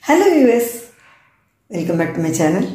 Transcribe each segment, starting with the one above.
hello யூஎஸ் welcome back to my channel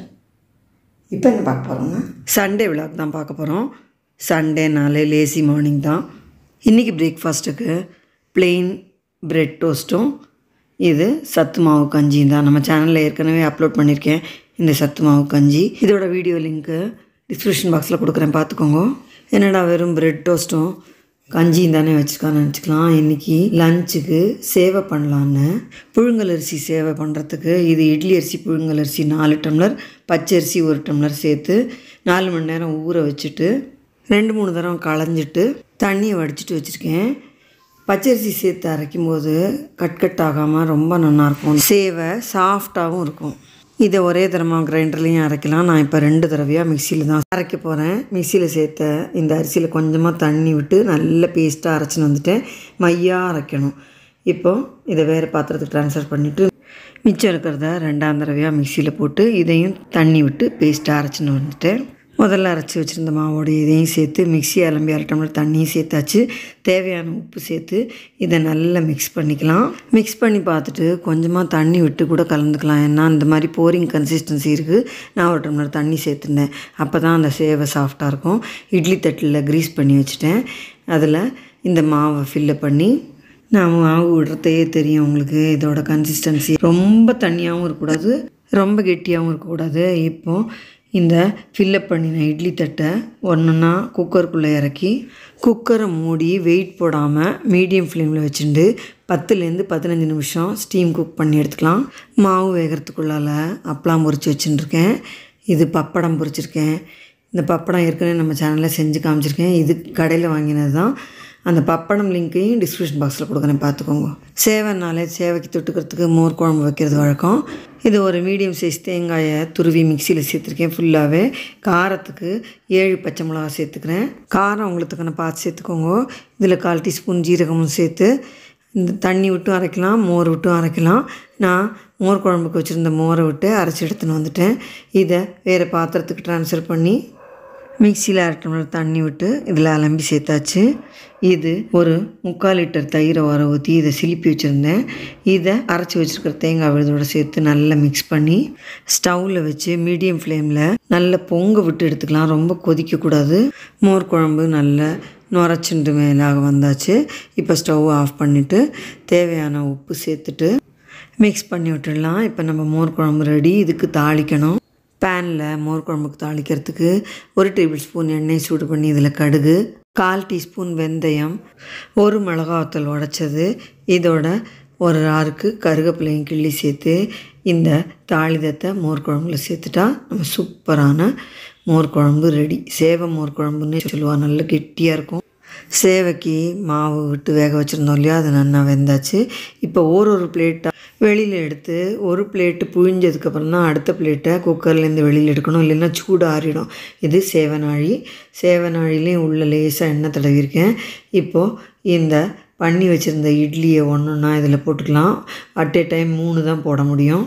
இப்போ என்ன பார்க்க போகிறோம்னா சண்டே விளாக் தான் பார்க்க போகிறோம் சண்டேனாலே லேசி மார்னிங் தான் இன்றைக்கி பிரேக்ஃபாஸ்ட்டுக்கு plain பிரெட் டோஸ்ட்டும் இது சத்து மாவு கஞ்சியும் தான் நம்ம சேனலில் ஏற்கனவே அப்லோட் பண்ணியிருக்கேன் இந்த சத்து மாவு கஞ்சி இதோட வீடியோ லிங்க்கு டிஸ்கிரிப்ஷன் பாக்ஸில் கொடுக்குறேன் பார்த்துக்கோங்க என்னடா வெறும் பிரெட் டோஸ்ட்டும் கஞ்சியும் தானே வச்சுருக்கான்னு நினச்சிக்கலாம் இன்றைக்கி லஞ்சுக்கு சேவை பண்ணலான்னு புழுங்கல் அரிசி சேவை பண்ணுறதுக்கு இது இட்லி அரிசி புழுங்கல் அரிசி நாலு டம்ளர் பச்சை அரிசி ஒரு டம்ளர் சேர்த்து நாலு மணி நேரம் ஊற வச்சுட்டு ரெண்டு மூணு தரம் களைஞ்சிட்டு தண்ணியை வடிச்சிட்டு வச்சுருக்கேன் பச்சரிசி சேர்த்து அரைக்கும் போது கட் கட் ஆகாமல் ரொம்ப நல்லாயிருக்கும் சேவை சாஃப்டாகவும் இருக்கும் இதை ஒரே தரமாக கிரைண்டர்லேயும் அரைக்கலாம் நான் இப்போ ரெண்டு தடவையாக மிக்சியில் தான் அரைக்க போகிறேன் மிக்சியில் சேர்த்த இந்த அரிசியில் கொஞ்சமாக தண்ணி விட்டு நல்ல பேஸ்ட்டாக அரைச்சின்னு வந்துட்டேன் மையாக அரைக்கணும் இப்போ இதை வேறு பாத்திரத்துக்கு ட்ரான்ஸ்ஃபர் பண்ணிவிட்டு மிச்சம் இருக்கிறத ரெண்டாம் தடவையாக மிக்சியில் போட்டு இதையும் தண்ணி விட்டு பேஸ்ட்டாக அரைச்சின்னு வந்துட்டேன் முதல்ல அரைச்சி வச்சுருந்த மாவோட இதையும் சேர்த்து மிக்ஸி அலம்பி அரை டம்ளர் தண்ணியும் சேர்த்தாச்சு தேவையான உப்பு சேர்த்து இதை நல்லா மிக்ஸ் பண்ணிக்கலாம் மிக்ஸ் பண்ணி பார்த்துட்டு கொஞ்சமாக தண்ணி விட்டு கூட கலந்துக்கலாம் ஏன்னா இந்த மாதிரி போரிங் கன்சிஸ்டன்சி இருக்குது நான் ஒரு டம்ளர் தண்ணி சேர்த்துனேன் அப்போ தான் அந்த சேவை சாஃப்டாக இருக்கும் இட்லி தட்டில் க்ரீஸ் பண்ணி வச்சுட்டேன் அதில் இந்த மாவை ஃபில்லை பண்ணி நான் மாவு விடுறதே தெரியும் உங்களுக்கு இதோட கன்சிஸ்டன்சி ரொம்ப தண்ணியாகவும் இருக்கக்கூடாது ரொம்ப கெட்டியாகவும் இருக்கக்கூடாது இப்போது இந்த ஃபில்லப் பண்ணின இட்லி தட்டை ஒன்றுன்னா குக்கருக்குள்ளே இறக்கி குக்கரை மூடி வெயிட் போடாமல் மீடியம் ஃப்ளேமில் வச்சுட்டு பத்துலேருந்து பதினஞ்சு நிமிஷம் ஸ்டீம் குக் பண்ணி எடுத்துக்கலாம் மாவு வேகிறதுக்குள்ளால் அப்பளம் பொரிச்சு வச்சுட்டுருக்கேன் இது பப்படம் பொரிச்சிருக்கேன் இந்த பப்படம் ஏற்கனவே நம்ம சேனலில் செஞ்சு காமிச்சிருக்கேன் இது கடையில் வாங்கினது தான் அந்த பப்படம் லிங்க்கையும் டிஸ்கிரிப்ஷன் பாக்ஸில் கொடுக்குறேன் பார்த்துக்கோங்க சேவைனாலே சேவைக்கு தொட்டுக்கிறதுக்கு மோர் குழம்பு வைக்கிறது வழக்கம் இது ஒரு மீடியம் சைஸ் தேங்காயை துருவி மிக்சியில் சேர்த்துருக்கேன் ஃபுல்லாகவே காரத்துக்கு ஏழு பச்சை மிளகா சேர்த்துக்கிறேன் காரம் உங்களுக்கு நான் பார்த்து சேர்த்துக்கோங்க இதில் கால் டீஸ்பூன் ஜீரகமும் சேர்த்து இந்த தண்ணி விட்டும் அரைக்கலாம் மோர் விட்டும் அரைக்கலாம் நான் மோர் குழம்புக்கு வச்சுருந்த மோரை விட்டு அரைச்சி எடுத்துன்னு வந்துட்டேன் இதை வேறு பாத்திரத்துக்கு ட்ரான்ஸ்ஃபர் பண்ணி மிக்சியில் அரை டம்ளர் தண்ணி விட்டு இதில் அலம்பி சேர்த்தாச்சு இது ஒரு முக்கால் லிட்டர் தயிரை வர ஊற்றி இதை சிலிப்பி வச்சுருந்தேன் இதை அரைச்சி வச்சுருக்கிற தேங்காய் விழுதோட சேர்த்து நல்லா மிக்ஸ் பண்ணி ஸ்டவ்வில் வச்சு மீடியம் ஃப்ளேமில் நல்லா பொங்க விட்டு எடுத்துக்கலாம் ரொம்ப கொதிக்கக்கூடாது மோர் குழம்பு நல்லா நுரைச்சுண்டு மேலாக வந்தாச்சு இப்போ ஸ்டவ் ஆஃப் பண்ணிவிட்டு தேவையான உப்பு சேர்த்துட்டு மிக்ஸ் பண்ணி விட்டுடலாம் இப்போ நம்ம மோர் குழம்பு ரெடி இதுக்கு தாளிக்கணும் பேனில் மோர் குழம்புக்கு தாளிக்கிறதுக்கு ஒரு டேபிள் ஸ்பூன் எண்ணெய் சூடு பண்ணி இதில் கடுகு கால் டீஸ்பூன் வெந்தயம் ஒரு மிளகாத்தல் உடச்சது இதோட ஒரு ஆறுக்கு கருவேப்பிலையும் கிள்ளி சேர்த்து இந்த தாளிதத்தை மோர் குழம்புல சேர்த்துட்டா நம்ம சூப்பரான மோர் குழம்பு ரெடி சேவை மோர் குழம்புன்னு சொல்லுவாள் நல்ல கெட்டியாக இருக்கும் சேவைக்கு மாவு விட்டு வேக வச்சுருந்தோம் இல்லையா அது நல்லா வெந்தாச்சு இப்போ ஒரு ஒரு பிளேட்டாக வெளியில் எடுத்து ஒரு பிளேட்டு புழிஞ்சதுக்கப்புறம் தான் அடுத்த பிளேட்டை குக்கர்லேருந்து வெளியில் எடுக்கணும் இல்லைன்னா சூடு ஆறிடும் இது சேவனாழி சேவனாழிலையும் உள்ள லேசாக எண்ணெய் தடவிருக்கேன் இப்போது இந்த பண்ணி வச்சுருந்த இட்லியை ஒன்றுன்னா இதில் போட்டுக்கலாம் அட் ஏ டைம் மூணு தான் போட முடியும்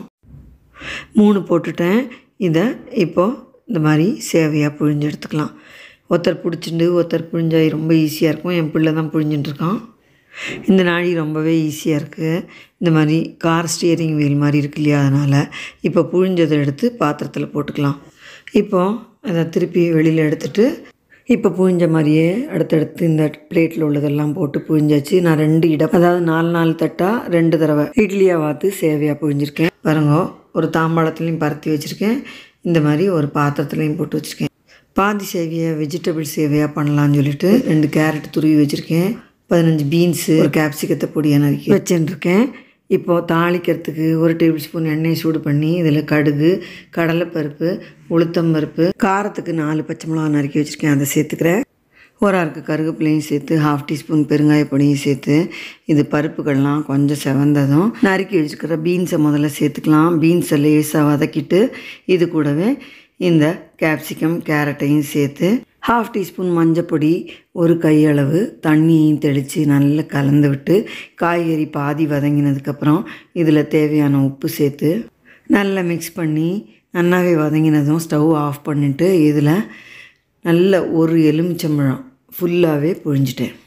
மூணு போட்டுட்டேன் இதை இப்போது இந்த மாதிரி சேவையாக புழிஞ்சு எடுத்துக்கலாம் ஒருத்தர் பிடிச்சிட்டு ஒருத்தர் புழிஞ்சா ரொம்ப ஈஸியாக இருக்கும் என் பிள்ளை தான் புழிஞ்சுட்டுருக்கான் இந்த நாழி ரொம்பவே ஈஸியாக இருக்குது இந்த மாதிரி கார் ஸ்டியரிங் வீல் மாதிரி இருக்கு இல்லையா அதனால் இப்போ புழிஞ்சதை எடுத்து பாத்திரத்தில் போட்டுக்கலாம் இப்போது அதை திருப்பி வெளியில் எடுத்துட்டு இப்போ புழிஞ்ச மாதிரியே அடுத்தடுத்து இந்த பிளேட்டில் உள்ளதெல்லாம் போட்டு புழிஞ்சாச்சு நான் ரெண்டு இடம் அதாவது நாலு நாலு தட்டாக ரெண்டு தடவை இட்லியாக வாத்து சேவையாக புழிஞ்சிருக்கேன் பாருங்க ஒரு தாம்பாளத்துலேயும் பருத்தி வச்சுருக்கேன் இந்த மாதிரி ஒரு பாத்திரத்துலேயும் போட்டு வச்சுருக்கேன் பாதி சேவையை வெஜிடபிள் சேவையாக பண்ணலான்னு சொல்லிட்டு ரெண்டு கேரட் துருவி வச்சுருக்கேன் பதினஞ்சு பீன்ஸு ஒரு கேப்சிகத்தை பொடியாக நறுக்கி வச்சுருக்கேன் இப்போது தாளிக்கிறதுக்கு ஒரு டேபிள் ஸ்பூன் எண்ணெய் சூடு பண்ணி இதில் கடுகு கடலைப்பருப்பு உளுத்தம்பருப்பு காரத்துக்கு நாலு பச்சை மிளகா நறுக்கி வச்சுருக்கேன் அதை சேர்த்துக்கிறேன் ஒரு அரைக்கு கருவேப்பிலையும் சேர்த்து ஹாஃப் டீஸ்பூன் பெருங்காய பொடியும் சேர்த்து இது பருப்புகள்லாம் கொஞ்சம் செவந்ததும் நறுக்கி வச்சுருக்கிற பீன்ஸை முதல்ல சேர்த்துக்கலாம் பீன்ஸை லேசாக வதக்கிட்டு இது கூடவே இந்த கேப்சிகம் கேரட்டையும் சேர்த்து ஹாஃப் டீஸ்பூன் மஞ்சப்பொடி ஒரு கையளவு தண்ணியையும் தெளித்து நல்லா கலந்து விட்டு காய்கறி பாதி வதங்கினதுக்கப்புறம் இதில் தேவையான உப்பு சேர்த்து நல்லா மிக்ஸ் பண்ணி நல்லாவே வதங்கினதும் ஸ்டவ் ஆஃப் பண்ணிவிட்டு இதில் நல்ல ஒரு எலுமிச்சம்பழம் ஃபுல்லாகவே புழிஞ்சிட்டேன்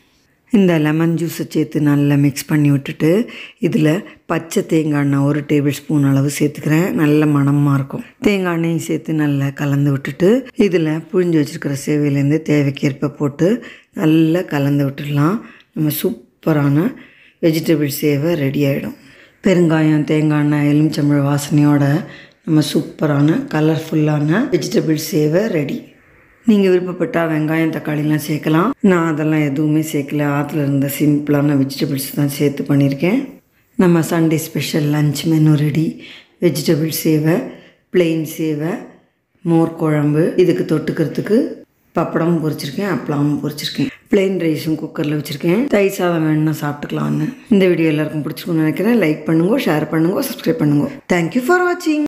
இந்த லெமன் ஜூஸை சேர்த்து நல்லா மிக்ஸ் பண்ணி விட்டுட்டு இதில் பச்சை தேங்காய் எண்ணெய் ஒரு டேபிள் ஸ்பூன் அளவு சேர்த்துக்கிறேன் நல்ல மணமாக இருக்கும் தேங்காய் எண்ணெயும் சேர்த்து நல்லா கலந்து விட்டுட்டு இதில் புழிஞ்சு வச்சுருக்கிற சேவையிலேருந்து தேவைக்கேற்ப போட்டு நல்லா கலந்து விட்டுடலாம் நம்ம சூப்பரான வெஜிடபிள் சேவை ரெடி ஆகிடும் பெருங்காயம் தேங்காய் எண்ணெய் எலுமிச்சம்பழ வாசனையோட நம்ம சூப்பரான கலர்ஃபுல்லான வெஜிடபிள் சேவை ரெடி நீங்கள் விருப்பப்பட்டால் வெங்காயம் தக்காளிலாம் சேர்க்கலாம் நான் அதெல்லாம் எதுவுமே சேர்க்கல ஆற்றுல இருந்த சிம்பிளான வெஜிடபிள்ஸ் தான் சேர்த்து பண்ணியிருக்கேன் நம்ம Sunday special lunch menu ready vegetable சேவை பிளெயின் சேவை மோர் குழம்பு இதுக்கு தொட்டுக்கிறதுக்கு பப்படமும் பொரிச்சிருக்கேன் அப்பளமும் பொரிச்சிருக்கேன் பிளெயின் ரைஸும் குக்கரில் வச்சுருக்கேன் தயிர் சாதம் வேணும்னா சாப்பிட்டுக்கலான்னு இந்த வீடியோ எல்லாருக்கும் பிடிச்சிருக்குன்னு நினைக்கிறேன் லைக் பண்ணுங்க ஷேர் பண்ணுங்க சப்ஸ்கிரைப் பண்ணுங்க தேங்க்யூ ஃபார் வாட்சிங்